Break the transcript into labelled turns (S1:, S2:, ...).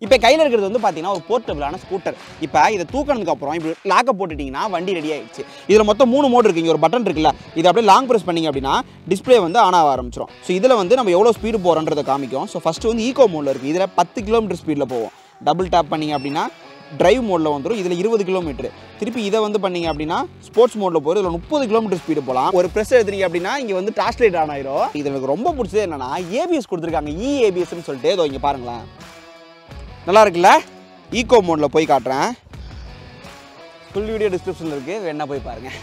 S1: இப்போ கையில் இருக்கிறது வந்து பார்த்தீங்கன்னா ஒரு போர்ட்டபிளான ஸ்கூட்டர் இப்போ இதை தூக்கினதுக்கு அப்புறம் இப்படி லாக்கை போட்டுட்டிங்கன்னா வண்டி ரெடி ஆயிடுச்சு இதில் மொத்தம் மூணு மோட் இருக்கு இங்கே ஒரு பட்டன் இருக்குல்ல இதை அப்படியே லாங் ப்ரெஸ் பண்ணீங்க அப்படின்னா டிஸ்ப்ளே வந்து ஆன் ஆக ஆரம்பிச்சிடும் ஸோ இதில் வந்து நம்ம எவ்வளோ ஸ்பீடு போகிறோன்றதை காமிக்கும் ஸோ ஃபஸ்ட்டு வந்து ஈகோ மோடில் இருக்குது இதில் பத்து கிலோமீட்டர் ஸ்பீடில் போவோம் டபுள் டேப் பண்ணீங்க அப்படின்னா டிரைவ் மோடில் வந்துடும் இதில் இருபது கிலோமீட்டர் திருப்பி இதை வந்து பண்ணீங்க அப்படின்னா ஸ்போர்ட்ஸ் மோடில் போகிற இதில் முப்பது கிலோமீட்டர் ஸ்பீடு போகலாம் ஒரு ப்ரெஸ் எடுத்தீங்க அப்படின்னா இங்கே வந்து டார்ச் லைட் ஆன் ஆயிரும் இது எனக்கு ரொம்ப பிடிச்சது என்னன்னா ஏபிஎஸ் கொடுத்துருக்காங்க இஏபிஎஸ்ன்னு சொல்லிட்டு இதோ இங்கே பாருங்களேன் நல்லா இருக்குல்ல ஈகோ மோடில் போய் காட்டுறேன் ஃபுல் வீடியோ டிஸ்கிரிப்ஷனில் இருக்குது வேணா போய் பாருங்கள்